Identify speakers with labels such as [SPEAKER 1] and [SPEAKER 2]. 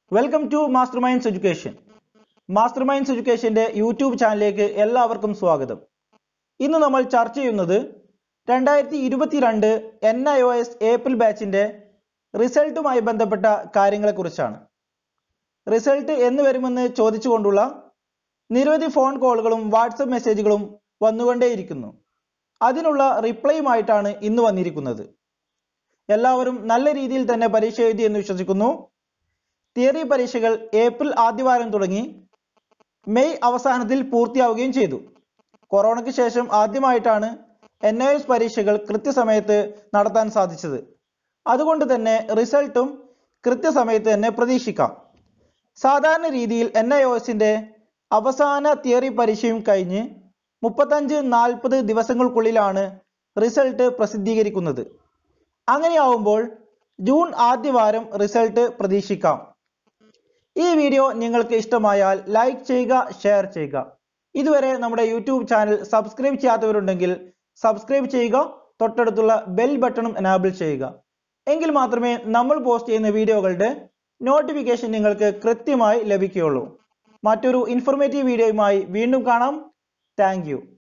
[SPEAKER 1] welcome to master minds education master minds എഡ്യൂക്കേഷന്റെ YouTube ചാനലിലേക്ക് എല്ലാവർക്കും സ്വാഗതം ഇന്ന് നമ്മൾ ചർച്ച ചെയ്യുന്നത് രണ്ടായിരത്തി ഇരുപത്തിരണ്ട് N I O S April ബാച്ചിന്റെ റിസൾട്ടുമായി ബന്ധപ്പെട്ട കാര്യങ്ങളെക്കുറിച്ചാണ് റിസൾട്ട് എന്ന് വരുമെന്ന് ചോദിച്ചുകൊണ്ടുള്ള നിരവധി ഫോൺ കോളുകളും വാട്സപ്പ് മെസ്സേജുകളും വന്നുകൊണ്ടേയിരിക്കുന്നു അതിനുള്ള റിപ്ലൈയുമായിട്ടാണ് ഇന്ന് വന്നിരിക്കുന്നത് എല്ലാവരും നല്ല രീതിയിൽ തന്നെ പരീക്ഷ എഴുതി എന്ന് വിശ്വസിക്കുന്നു തിയറി പരീക്ഷകൾ ഏപ്രിൽ ആദ്യവാരം തുടങ്ങി മെയ് അവസാനത്തിൽ പൂർത്തിയാവുകയും ചെയ്തു കൊറോണയ്ക്ക് ശേഷം ആദ്യമായിട്ടാണ് എൻ ഐ എസ് പരീക്ഷകൾ കൃത്യസമയത്ത് നടത്താൻ സാധിച്ചത് അതുകൊണ്ട് തന്നെ റിസൾട്ടും കൃത്യസമയത്ത് തന്നെ പ്രതീക്ഷിക്കാം സാധാരണ രീതിയിൽ എൻ ഐ ഒ എസിന്റെ അവസാന തിയറി പരീക്ഷയും കഴിഞ്ഞ് മുപ്പത്തഞ്ച് നാൽപ്പത് ദിവസങ്ങൾക്കുള്ളിലാണ് റിസൾട്ട് പ്രസിദ്ധീകരിക്കുന്നത് അങ്ങനെയാവുമ്പോൾ ജൂൺ ആദ്യവാരം റിസൾട്ട് പ്രതീക്ഷിക്കാം ഈ വീഡിയോ നിങ്ങൾക്ക് ഇഷ്ടമായാൽ ലൈക്ക് ചെയ്യുക ഷെയർ ചെയ്യുക ഇതുവരെ നമ്മുടെ യൂട്യൂബ് ചാനൽ സബ്സ്ക്രൈബ് ചെയ്യാത്തവരുണ്ടെങ്കിൽ സബ്സ്ക്രൈബ് ചെയ്യുക തൊട്ടടുത്തുള്ള ബെൽ ബട്ടണും എനാബിൾ ചെയ്യുക എങ്കിൽ മാത്രമേ നമ്മൾ പോസ്റ്റ് ചെയ്യുന്ന വീഡിയോകളുടെ നോട്ടിഫിക്കേഷൻ നിങ്ങൾക്ക് കൃത്യമായി ലഭിക്കുകയുള്ളൂ മറ്റൊരു ഇൻഫോർമേറ്റീവ് വീഡിയോയുമായി വീണ്ടും കാണാം താങ്ക്